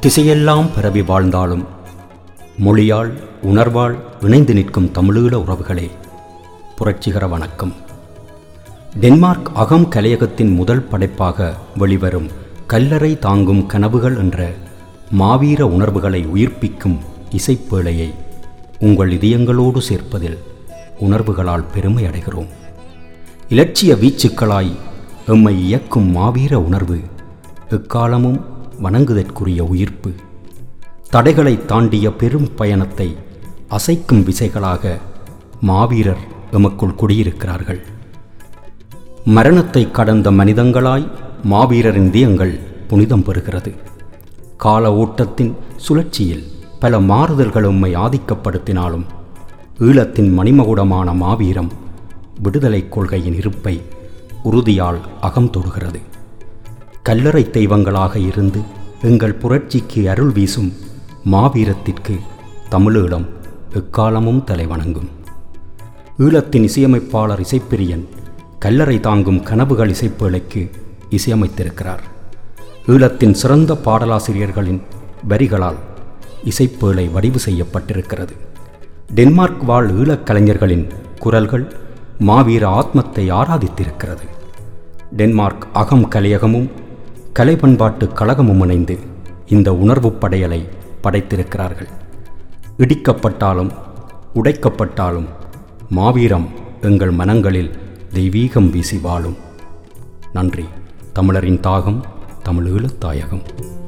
திசையெல்லாம் பரவி வாழ்ந்தாலும் மொழியால் உணர்வால் இணைந்து நிற்கும் தமிழீழ உறவுகளே புரட்சிகர வணக்கம் டென்மார்க் அகம் கலையகத்தின் முதல் படைப்பாக வெளிவரும் கல்லறை தாங்கும் கனவுகள் என்ற மாவீர உணர்வுகளை உயிர்ப்பிக்கும் இசைப்பேழையை உங்கள் இதயங்களோடு சேர்ப்பதில் உணர்வுகளால் பெருமை அடைகிறோம் இலட்சிய வீச்சுக்களாய் எம்மை இயக்கும் மாவீர உணர்வு எக்காலமும் வணங்குதற்குரிய உயிர்ப்பு தடைகளை தாண்டிய பெரும் பயணத்தை அசைக்கும் விசைகளாக மாவீரர் எமக்குள் குடியிருக்கிறார்கள் மரணத்தை கடந்த மனிதங்களாய் மாவீரரின் தியங்கள் புனிதம் பெறுகிறது கால ஓட்டத்தின் சுழற்சியில் பல மாறுதல்கள் உம்மை ஆதிக்கப்படுத்தினாலும் ஈழத்தின் மணிமகுடமான மாவீரம் விடுதலை கொள்கையின் இருப்பை உறுதியால் அகம் தொடுகிறது கல்லறை தெய்வங்களாக இருந்து எங்கள் புரட்சிக்கு அருள் வீசும் மாவீரத்திற்கு தமிழீழம் எக்காலமும் தலைவணங்கும் ஈழத்தின் இசையமைப்பாளர் இசைப்பிரியன் கல்லறை தாங்கும் கனவுகள் இசைப்பேழைக்கு இசையமைத்திருக்கிறார் ஈழத்தின் சிறந்த பாடலாசிரியர்களின் வரிகளால் இசைப்பேழை வடிவு செய்யப்பட்டிருக்கிறது டென்மார்க் வாழ் ஈழக் கலைஞர்களின் குரல்கள் மாவீர ஆத்மத்தை ஆராதித்திருக்கிறது டென்மார்க் அகம் கலையகமும் கலை பண்பாட்டு கழகமும் இணைந்து இந்த உணர்வு படையலை படைத்திருக்கிறார்கள் இடிக்கப்பட்டாலும் உடைக்கப்பட்டாலும் மாவீரம் எங்கள் மனங்களில் தெய்வீகம் வீசி வாழும் நன்றி தமிழரின் தாகம் தமிழீழத் தாயகம்